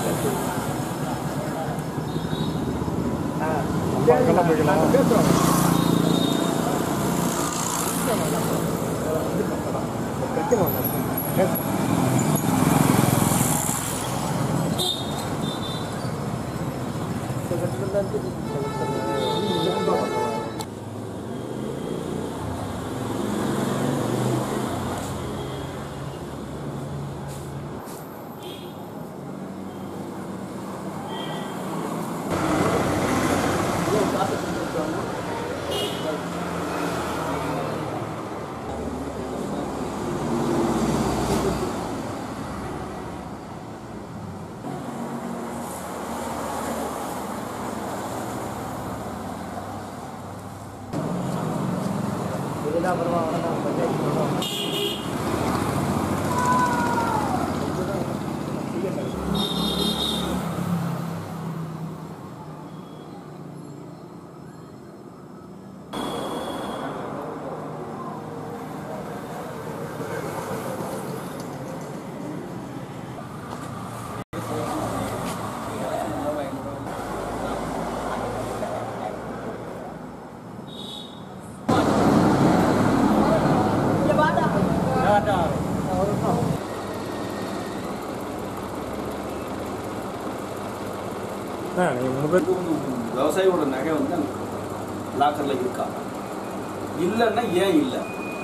பக்கம்லாம் போய்க்கலாம் ஆ நீங்கள் மூணு பேர் விவசாயியோட நகை வந்து லாக்கரில் இருக்கா இல்லைன்னா ஏன் இல்லை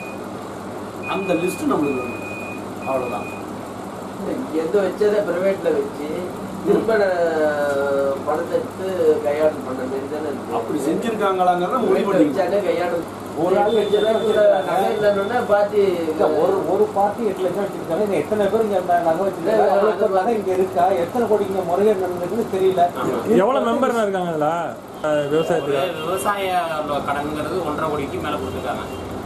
அந்த லிஸ்ட் நம்மளுக்கு வேணும் அவ்வளோதான் எந்த வச்சதை பிரைவேட்ல வச்சு திரும்ப அஹ், பணத்தை எடுத்து கையாடல் பண்ண மாதிரி தானே இருக்கு. அப்படி செஞ்சிருக்காங்களாங்கிறத முடிவு பிரைவேட்ல பண்ணிக்கலாம் வச்சாலே கையாடல் ஒரு ஆள் வச்சதே கூட நகை இல்லைன்னா பார்த்து இல்ல, ஒரு ஒரு பார்ட்டி எட்டு லட்சம் வச்சிருக்காங்க இங்க எத்தனை பேர் இங்க ந- நகை வச்சிருக்காங்க எவ்வளவு பேர் நகை இங்க இருக்கா எத்தனை கோடிக்கு இங்க முறைகேடு நடந்திருக்குன்னு தெரியல எவ்வளோ மெம்பர்னா இருக்காங்க அதில் ஒரு விவசாயத்துக்கு விவசாய கடன்ங்கிறது ஒன்றரை கோடிக்கு மேலே கொடுத்துருக்காங்க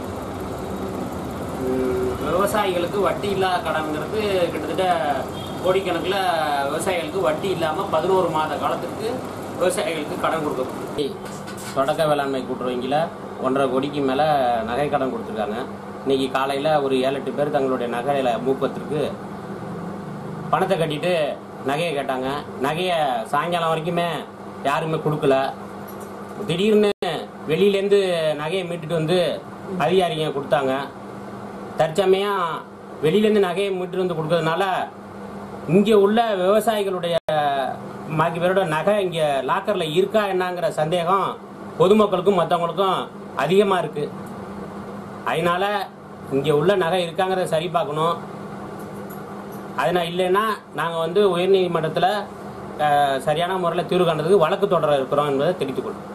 உம், விவசாயிகளுக்கு வட்டி இல்லாத கடன்ங்கிறது கிட்டத்தட்ட கோடிக்கணக்கில் விவசாயிகளுக்கு வட்டி இல்லாமல் பதினோரு மாத காலத்திற்கு விவசாயிகளுக்கு கடன் கொடுக்கப்பட்டு தொடக்க வேளாண்மை கூட்டுறவங்கில் ஒன்றரை கோடிக்கு மேலே நகை கடன் கொடுத்துருக்காங்க இன்னைக்கு காலையில் ஒரு ஏழு எட்டு பேர் தங்களுடைய நகையில மூப்பத்திற்கு பணத்தை கட்டிட்டு நகையை கேட்டாங்க நகையை சாயங்காலம் வரைக்குமே யாருமே கொடுக்கல திடீர்னு வெளியிலேருந்து நகையை மீட்டுட்டு வந்து அதிகாரிங்க கொடுத்தாங்க தற்சமயம் வெளியிலேருந்து நகையை மீட்டுட்டு வந்து கொடுக்கறதுனால இங்கே உள்ள விவசாயிகளுடைய பாக்கி பேரோட நகை இங்கே லாக்கரில் இருக்கா என்னங்கிற சந்தேகம் பொதுமக்களுக்கும் மற்றவங்களுக்கும் அதிகமாக இருக்குது அதனால இங்கே உள்ள நகை இருக்காங்கிறத சரி பார்க்கணும் அதனால் இல்லைன்னா நாங்கள் வந்து உயர்நீதிமன்றத்தில் அஹ், சரியான முறையில் தீர்வு காண்றதுக்கு வழக்கு தொடர இருக்கிறோம் என்பதை தெரிவித்துக் கொள்வோம்